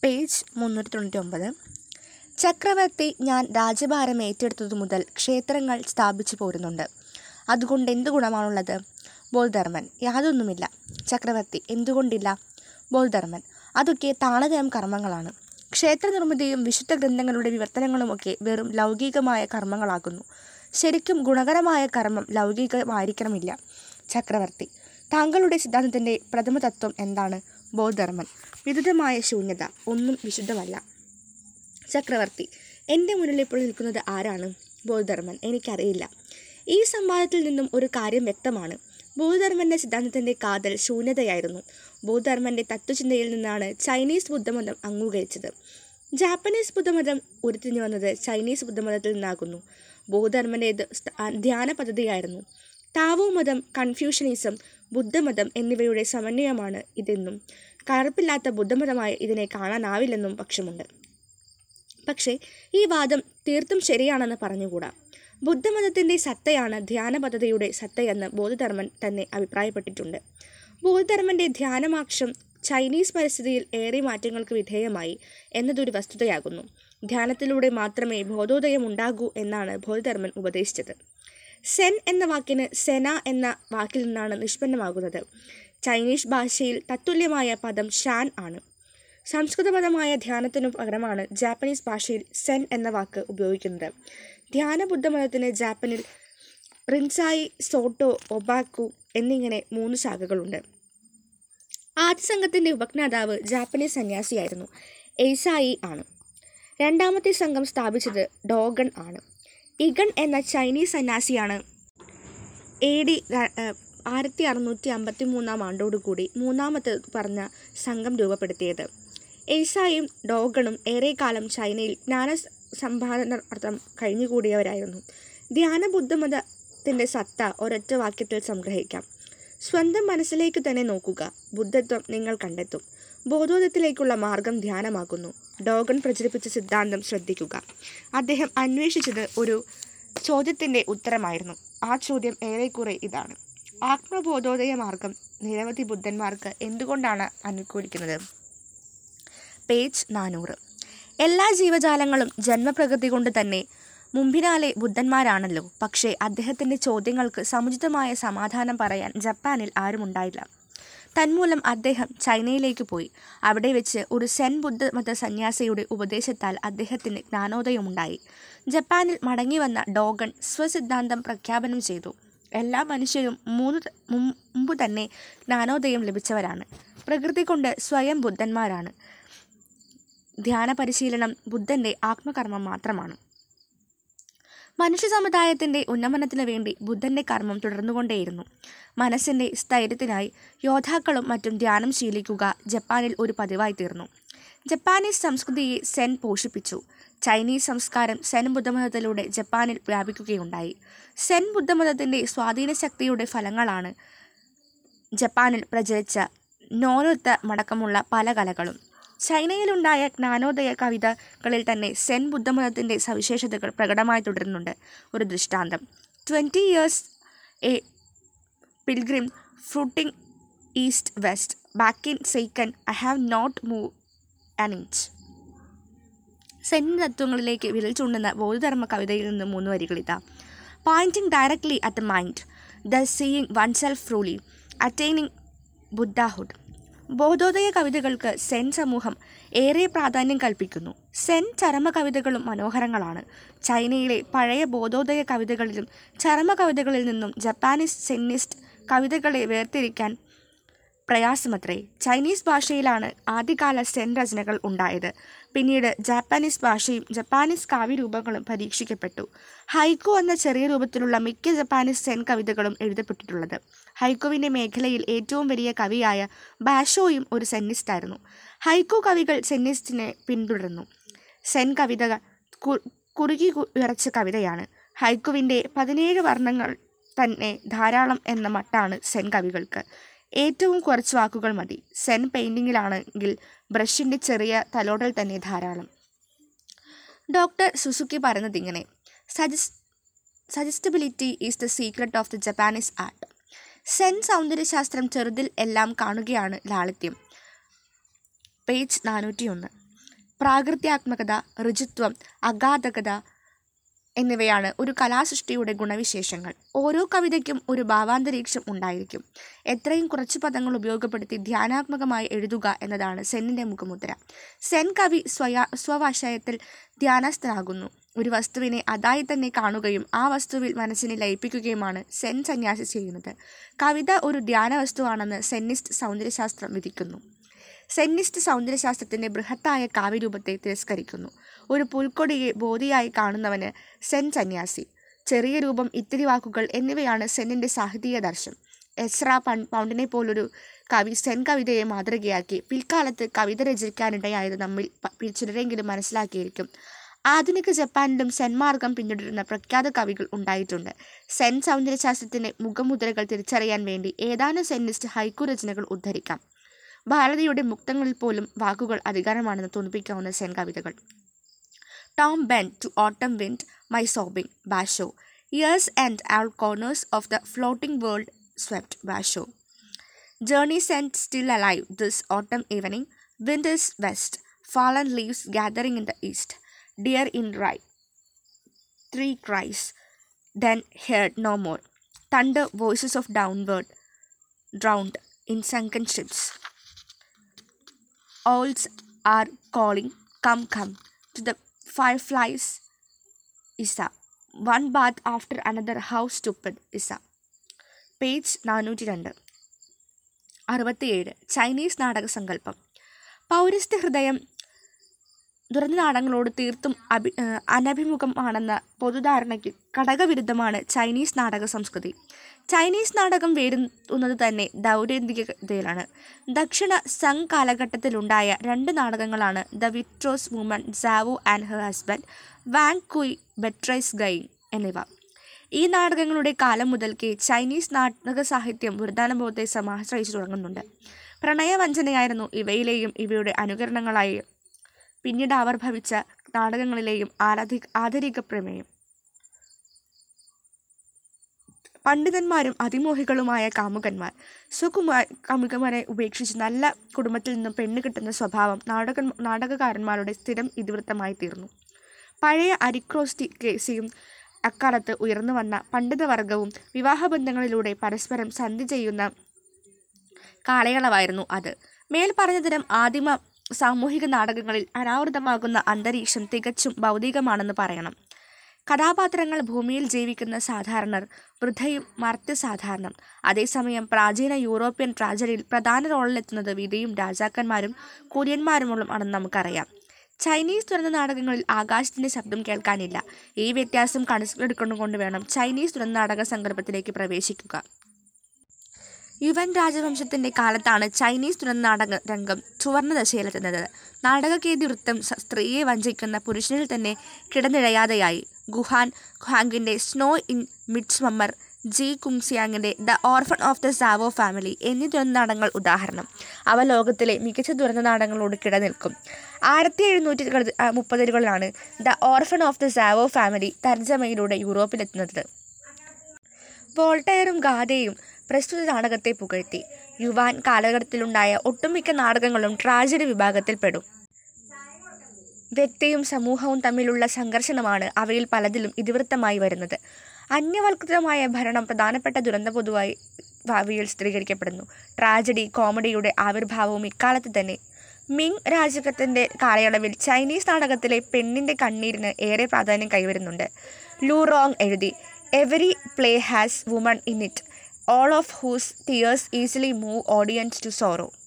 Page മുന്നൂറ്റി തൊണ്ണൂറ്റി ഒമ്പത് ചക്രവർത്തി ഞാൻ രാജ്യഭാരം ഏറ്റെടുത്തതു മുതൽ ക്ഷേത്രങ്ങൾ സ്ഥാപിച്ചു പോരുന്നുണ്ട് അതുകൊണ്ട് എന്ത് ഗുണമാണുള്ളത് ബോധർമ്മൻ യാതൊന്നുമില്ല ചക്രവർത്തി എന്തുകൊണ്ടില്ല ബോധർമ്മൻ അതൊക്കെ താളതരം കർമ്മങ്ങളാണ് ക്ഷേത്ര നിർമ്മിതിയും വിശുദ്ധ ഗ്രന്ഥങ്ങളുടെ വിവർത്തനങ്ങളുമൊക്കെ വെറും ലൗകികമായ കർമ്മങ്ങളാകുന്നു ശരിക്കും ഗുണകരമായ കർമ്മം ലൗകികമായിരിക്കണമില്ല ചക്രവർത്തി താങ്കളുടെ സിദ്ധാന്തത്തിൻ്റെ പ്രഥമ തത്വം എന്താണ് ബോധർമ്മൻ വിരുദ്ധമായ ശൂന്യത ഒന്നും വിശുദ്ധമല്ല ചക്രവർത്തി എൻ്റെ മുന്നിൽ ഇപ്പോൾ നിൽക്കുന്നത് ആരാണ് ബോധധർമ്മൻ എനിക്കറിയില്ല ഈ സംവാദത്തിൽ നിന്നും ഒരു കാര്യം വ്യക്തമാണ് ബോധധർമ്മൻ്റെ സിദ്ധാന്തത്തിൻ്റെ കാതൽ ശൂന്യതയായിരുന്നു ബോധധർമ്മൻ്റെ തത്വചിന്തയിൽ നിന്നാണ് ചൈനീസ് ബുദ്ധമതം അംഗീകരിച്ചത് ജാപ്പനീസ് ബുദ്ധമതം ഉരുത്തിരിഞ്ഞു വന്നത് ചൈനീസ് ബുദ്ധമതത്തിൽ നിന്നാകുന്നു ബോധധർമ്മൻ്റേത് ധ്യാന പദ്ധതിയായിരുന്നു താവോ മതം കൺഫ്യൂഷനിസം ബുദ്ധമതം എന്നിവയുടെ സമന്വയമാണ് ഇതെന്നും കലർപ്പില്ലാത്ത ബുദ്ധമതമായി ഇതിനെ കാണാനാവില്ലെന്നും പക്ഷമുണ്ട് പക്ഷേ ഈ വാദം തീർത്തും ശരിയാണെന്ന് പറഞ്ഞുകൂടാ ബുദ്ധമതത്തിൻ്റെ സത്തയാണ് ധ്യാന പദ്ധതിയുടെ സത്തയെന്ന് ബോധധർമ്മൻ തന്നെ അഭിപ്രായപ്പെട്ടിട്ടുണ്ട് ബോധധർമ്മൻ്റെ ധ്യാനമാക്ഷം ചൈനീസ് പരിസ്ഥിതിയിൽ ഏറെ മാറ്റങ്ങൾക്ക് വിധേയമായി എന്നതൊരു വസ്തുതയാകുന്നു ധ്യാനത്തിലൂടെ മാത്രമേ ബോധോദയം ഉണ്ടാകൂ എന്നാണ് ബോധധർമ്മൻ ഉപദേശിച്ചത് സെൻ എന്ന വാക്കിന് സെന എന്ന വാക്കിൽ നിന്നാണ് നിഷ്പന്നമാകുന്നത് ചൈനീസ് ഭാഷയിൽ തത്തുല്യമായ പദം ഷാൻ ആണ് സംസ്കൃത പദമായ ധ്യാനത്തിനു പകരമാണ് ജാപ്പനീസ് ഭാഷയിൽ സെൻ എന്ന വാക്ക് ഉപയോഗിക്കുന്നത് ധ്യാന ബുദ്ധമതത്തിന് ജാപ്പനിൽ റിൻസായി സോട്ടോ ഒബാക്കു എന്നിങ്ങനെ മൂന്ന് ശാഖകളുണ്ട് ആദ്യ സംഘത്തിൻ്റെ ഉപജ്ഞാതാവ് ജാപ്പനീസ് സന്യാസിയായിരുന്നു എയ്സായി ആണ് രണ്ടാമത്തെ സംഘം സ്ഥാപിച്ചത് ഡോഗൺ ആണ് ഇഗൺ എന്ന ചൈനീസ് സന്യാസിയാണ് എ ഡി ആയിരത്തി അറുന്നൂറ്റി അമ്പത്തി മൂന്നാം ആണ്ടോടുകൂടി മൂന്നാമത്തെ പറഞ്ഞ സംഘം രൂപപ്പെടുത്തിയത് എയ്സായും ഡോഗണും ഏറെക്കാലം ചൈനയിൽ ജ്ഞാന സമ്പാദനാർത്ഥം കഴിഞ്ഞുകൂടിയവരായിരുന്നു ധ്യാന ബുദ്ധമതത്തിൻ്റെ സത്ത ഒരൊറ്റ വാക്യത്തിൽ സംഗ്രഹിക്കാം സ്വന്തം മനസ്സിലേക്ക് തന്നെ നോക്കുക ബുദ്ധത്വം നിങ്ങൾ കണ്ടെത്തും ബോധോദയത്തിലേക്കുള്ള മാർഗം ധ്യാനമാകുന്നു ഡോഗൺ പ്രചരിപ്പിച്ച സിദ്ധാന്തം ശ്രദ്ധിക്കുക അദ്ദേഹം അന്വേഷിച്ചത് ഒരു ചോദ്യത്തിൻ്റെ ഉത്തരമായിരുന്നു ആ ചോദ്യം ഏറെക്കുറെ ഇതാണ് ആത്മബോധോദയ മാർഗം നിരവധി ബുദ്ധന്മാർക്ക് എന്തുകൊണ്ടാണ് അനുകൂലിക്കുന്നത് പേജ് നാനൂറ് എല്ലാ ജീവജാലങ്ങളും ജന്മപ്രകൃതി കൊണ്ട് തന്നെ മുമ്പിനാലെ ബുദ്ധന്മാരാണല്ലോ പക്ഷേ അദ്ദേഹത്തിൻ്റെ ചോദ്യങ്ങൾക്ക് സമുചിതമായ സമാധാനം പറയാൻ ജപ്പാനിൽ ആരുമുണ്ടായില്ല തന്മൂലം അദ്ദേഹം ചൈനയിലേക്ക് പോയി അവിടെ വെച്ച് ഒരു സെൻ ബുദ്ധമത സന്യാസിയുടെ ഉപദേശത്താൽ അദ്ദേഹത്തിന് ജ്ഞാനോദയമുണ്ടായി ജപ്പാനിൽ മടങ്ങി വന്ന ഡോഗൺ സ്വസിദ്ധാന്തം പ്രഖ്യാപനം ചെയ്തു എല്ലാ മനുഷ്യരും മൂന്ന് മുമ്പ് തന്നെ ജ്ഞാനോദയം ലഭിച്ചവരാണ് പ്രകൃതി കൊണ്ട് സ്വയം ബുദ്ധന്മാരാണ് ധ്യാന പരിശീലനം ബുദ്ധൻ്റെ ആത്മകർമ്മം മാത്രമാണ് മനുഷ്യ സമുദായത്തിൻ്റെ ഉന്നമനത്തിനു വേണ്ടി ബുദ്ധൻ്റെ കർമ്മം തുടർന്നുകൊണ്ടേയിരുന്നു മനസ്സിൻ്റെ സ്ഥൈര്യത്തിനായി യോദ്ധാക്കളും മറ്റും ധ്യാനം ശീലിക്കുക ജപ്പാനിൽ ഒരു പതിവായി തീർന്നു ജപ്പാനീസ് സംസ്കൃതിയെ സെൻ പോഷിപ്പിച്ചു ചൈനീസ് സംസ്കാരം സെൻ ബുദ്ധമതത്തിലൂടെ ജപ്പാനിൽ വ്യാപിക്കുകയുണ്ടായി സെൻ ബുദ്ധമതത്തിൻ്റെ സ്വാധീന ശക്തിയുടെ ഫലങ്ങളാണ് ജപ്പാനിൽ പ്രചരിച്ച നോനൊത്ത മടക്കമുള്ള പല കലകളും ചൈനയിലുണ്ടായ ജ്ഞാനോദയ കവിതകളിൽ തന്നെ സെൻ ബുദ്ധമതത്തിൻ്റെ സവിശേഷതകൾ പ്രകടമായി തുടരുന്നുണ്ട് ഒരു ദൃഷ്ടാന്തം twenty years a pilgrim footing east west back in Seiken I have not move an inch Zen തത്വങ്ങളിലേക്ക് വിരൽ ചൂണ്ടുന്ന ബൗദ്ധധർമ്മ കവിതയിൽ നിന്ന് മൂന്ന് വരികളിതാ pointing directly at the mind the seeing one self truly attaining Buddhahood ബോധോദയ കവിതകൾക്ക് സെൻ സമൂഹം ഏറെ പ്രാധാന്യം കൽപ്പിക്കുന്നു സെൻ ചരമ കവിതകളും മനോഹരങ്ങളാണ് ചൈനയിലെ പഴയ ബോധോദയ കവിതകളിലും ചരമ കവിതകളിൽ നിന്നും ജപ്പാനീസ് സെന്നിസ്റ്റ് കവിതകളെ വേർതിരിക്കാൻ പ്രയാസമത്രേ ചൈനീസ് ഭാഷയിലാണ് ആദ്യകാല സെൻ രചനകൾ ഉണ്ടായത് പിന്നീട് ജാപ്പാനീസ് ഭാഷയും ജപ്പാനീസ് കാവ്യരൂപങ്ങളും പരീക്ഷിക്കപ്പെട്ടു ഹൈക്കു എന്ന ചെറിയ രൂപത്തിലുള്ള മിക്ക ജപ്പാനീസ് സെൻ കവിതകളും എഴുതപ്പെട്ടിട്ടുള്ളത് ഹൈക്കുവിൻ്റെ മേഖലയിൽ ഏറ്റവും വലിയ കവിയായ ബാഷോയും ഒരു സെന്നിസ്റ്റായിരുന്നു ഹൈക്കു കവികൾ സെന്നിസ്റ്റിനെ പിന്തുടർന്നു സെൻ കവിത കുറുകി ഉയർച്ച കവിതയാണ് ഹൈക്കുവിൻ്റെ പതിനേഴ് വർണ്ണങ്ങൾ തന്നെ ധാരാളം എന്ന മട്ടാണ് സെൻ കവികൾക്ക് ഏറ്റവും കുറച്ച് വാക്കുകൾ മതി സെൻ പെയിൻറ്റിങ്ങിലാണെങ്കിൽ ബ്രഷിൻ്റെ ചെറിയ തലോടൽ തന്നെ ധാരാളം ഡോക്ടർ സുസുക്കി പറയുന്നത് ഇങ്ങനെ സജസ് suggestibility is the secret of the Japanese art Zen സൗന്ദര്യശാസ്ത്രം ചെറുതിൽ എല്ലാം കാണുകയാണ് ലാളിത്യം പേജ് നാനൂറ്റി ഒന്ന് പ്രാകൃത്യാത്മകത ഋജുത്വം അഗാധകത എന്നിവയാണ് ഒരു കലാസൃഷ്ടിയുടെ ഗുണവിശേഷങ്ങൾ ഓരോ കവിതയ്ക്കും ഒരു ഭാവാന്തരീക്ഷം ഉണ്ടായിരിക്കും എത്രയും കുറച്ച് പദങ്ങൾ ഉപയോഗപ്പെടുത്തി ധ്യാനാത്മകമായി എഴുതുക എന്നതാണ് സെന്നിൻ്റെ മുഖമുദ്ര സെൻ കവി സ്വയ സ്വവാശയത്തിൽ ധ്യാനസ്ഥനാകുന്നു ഒരു വസ്തുവിനെ അതായി തന്നെ കാണുകയും ആ വസ്തുവിൽ മനസ്സിനെ ലയിപ്പിക്കുകയുമാണ് സെൻ സന്യാസി ചെയ്യുന്നത് കവിത ഒരു ധ്യാന വസ്തുവാണെന്ന് സെന്നിസ്റ്റ് സൗന്ദര്യശാസ്ത്രം വിധിക്കുന്നു സെന്നിസ്റ്റ് സൗന്ദര്യശാസ്ത്രത്തിൻ്റെ ബൃഹത്തായ കാവ്യരൂപത്തെ തിരസ്കരിക്കുന്നു ഒരു പുൽക്കൊടിയെ ബോധിയായി കാണുന്നവന് സെൻ സന്യാസി ചെറിയ രൂപം ഇത്തിരി വാക്കുകൾ എന്നിവയാണ് സെന്നിൻ്റെ സാഹിത്യ ദർശനം എസ്ര പൺ പൗണ്ടിനെ പോലൊരു കവി സെൻ കവിതയെ മാതൃകയാക്കി പിൽക്കാലത്ത് കവിത രചിക്കാനിടയായത് നമ്മിൽ പ- ചിലരെങ്കിലും മനസ്സിലാക്കിയിരിക്കും ആധുനിക ജപ്പാനിലും സെൻ മാർഗം പിന്തുടരുന്ന പ്രഖ്യാത കവികൾ ഉണ്ടായിട്ടുണ്ട് സെൻ സൗന്ദര്യശാസ്ത്രത്തിൻ്റെ മുഖമുദ്രകൾ തിരിച്ചറിയാൻ വേണ്ടി ഏതാനും സെന്നിസ്റ്റ് ഹൈക്കു രചനകൾ ഉദ്ധരിക്കാം ഭാരതിയുടെ മുക്തങ്ങളിൽ പോലും വാക്കുകൾ അധികാരമാണെന്ന് തോന്നിപ്പിക്കാവുന്ന സെൻ കവിതകൾ tomb bend to autumn wind my sobbing Basho years and all corners of the floating world swept Basho Journeys and still alive this autumn evening. Wind is west, fallen leaves gathering in the east. Deer in right. Three cries, then heard no more. Thunder voices of downward, drowned in sunken ships. Owls are calling, come, come, to the fireflies. Isa. One bath after another, how stupid, Isa. Page നാനൂറ്റി രണ്ട് അറുപത്തിയേഴ് Chinese നാടക സങ്കല്പം പൗരസ്ത്യ ഹൃദയം ദുരന്ത നാടകങ്ങളോട് തീർത്തും അഭി ഏഹ് അനഭിമുഖമാണെന്ന പൊതുധാരണയ്ക്ക് ഘടകവിരുദ്ധമാണ് Chinese നാടക സംസ്കൃതി ചൈനീസ് നാടകം വേരുന്നത് തന്നെ ദൗരന്തികതയിലാണ് ദക്ഷിണ സംഘ് കാലഘട്ടത്തിലുണ്ടായ രണ്ട് നാടകങ്ങളാണ് ദ വിട്രോസ് woman Zhao and her husband Wang Kui betrays Guiying എന്നിവ ഈ നാടകങ്ങളുടെ കാലം മുതൽക്കേ ചൈനീസ് നാടക സാഹിത്യം വൃദ്ധാനുഭവത്തെ സമാശ്രയിച്ചു തുടങ്ങുന്നുണ്ട് പ്രണയവഞ്ചനയായിരുന്നു ഇവയിലെയും ഇവയുടെ അനുകരണങ്ങളായി പിന്നീട് ആവിർഭവിച്ച നാടകങ്ങളിലെയും ആരാധി ആധരിക പ്രമേയം പണ്ഡിതന്മാരും അതിമോഹികളുമായ കാമുകന്മാർ സ്വകുമാർ കാമുകന്മാരെ ഉപേക്ഷിച്ച് നല്ല കുടുംബത്തിൽ നിന്നും പെണ്ണ് കിട്ടുന്ന സ്വഭാവം നാടക നാടകകാരന്മാരുടെ സ്ഥിരം ഇതിവൃത്തമായി തീർന്നു പഴയ അരിക്രോസ്റ്റി കേസിയും അക്കാലത്ത് ഉയർന്നു വന്ന പണ്ഡിതവർഗവും വിവാഹബന്ധങ്ങളിലൂടെ പരസ്പരം സന്ധി ചെയ്യുന്ന കാലയളവായിരുന്നു അത് മേൽ പറഞ്ഞ തരം ആദിമ സാമൂഹിക നാടകങ്ങളിൽ അനാവൃതമാകുന്ന അന്തരീക്ഷം തികച്ചും ഭൗതികമാണെന്ന് പറയണം കഥാപാത്രങ്ങൾ ഭൂമിയിൽ ജീവിക്കുന്ന സാധാരണർ വൃദ്ധയും മർത്യസാധാരണം അതേസമയം പ്രാചീന യൂറോപ്യൻ ട്രാജഡിയിൽ പ്രധാന റോളിലെത്തുന്നത് വിധിയും രാജാക്കന്മാരും കുര്യന്മാരുമുള്ള ആണെന്ന് നമുക്കറിയാം ചൈനീസ് ദുരന്ത നാടകങ്ങളിൽ ആകാശത്തിന്റെ ശബ്ദം കേൾക്കാനില്ല ഈ വ്യത്യാസം കണക്കിലെടുക്കൊണ്ടുകൊണ്ട് വേണം ചൈനീസ് ദുരന്ത നാടക സങ്കല്പത്തിലേക്ക് പ്രവേശിക്കുക യുവൻ രാജവംശത്തിന്റെ കാലത്താണ് ചൈനീസ് ദുരന്ത നാടക രംഗം സുവർണദശയിലെത്തുന്നത് നാടകകേതി വൃത്തം സ- സ്ത്രീയെ വഞ്ചിക്കുന്ന പുരുഷനിൽ തന്നെ കിടന്നിഴയാതെയായി ഗുഹാൻ ഖ്വാങ്കിന്റെ സ്നോ ഇൻ മിഡ്സ്മമ്മർ ജി കുങ്സിയാങ്ങിന്റെ the orphan of the Zhao family എന്നീ ദുരന്ത നാടകങ്ങൾ ഉദാഹരണം അവ ലോകത്തിലെ മികച്ച ദുരന്ത നാടകങ്ങളോട് കിടനിൽക്കും ആയിരത്തി എഴുന്നൂറ്റി മുപ്പതുകളിലാണ് the orphan of the Zhao family തർജ്ജമയിലൂടെ യൂറോപ്പിലെത്തുന്നത് വോൾട്ടയറും ഗാഥയും പ്രസ്തുത നാടകത്തെ പുകഴ്ത്തി യുവാൻ കാലഘട്ടത്തിലുണ്ടായ ഒട്ടുമിക്ക നാടകങ്ങളും ട്രാജഡി വിഭാഗത്തിൽപ്പെടും വ്യക്തിയും സമൂഹവും തമ്മിലുള്ള സംഘർഷണമാണ് അവയിൽ പലതിലും ഇതിവൃത്തമായി വരുന്നത് അന്യവൽകൃതമായ ഭരണം പ്രധാനപ്പെട്ട ദുരന്ത പൊതുവായി ഭാവിയിൽ സ്ഥിരീകരിക്കപ്പെടുന്നു ട്രാജഡി കോമഡിയുടെ ആവിർഭാവവും ഇക്കാലത്ത് തന്നെ മിങ് രാജകത്തിൻ്റെ കാലയളവിൽ ചൈനീസ് നാടകത്തിലെ പെണ്ണിൻ്റെ കണ്ണീരിന് ഏറെ പ്രാധാന്യം കൈവരുന്നുണ്ട് ലൂ റോങ് എഴുതി every play has woman in it all of whose tears easily move audience to sorrow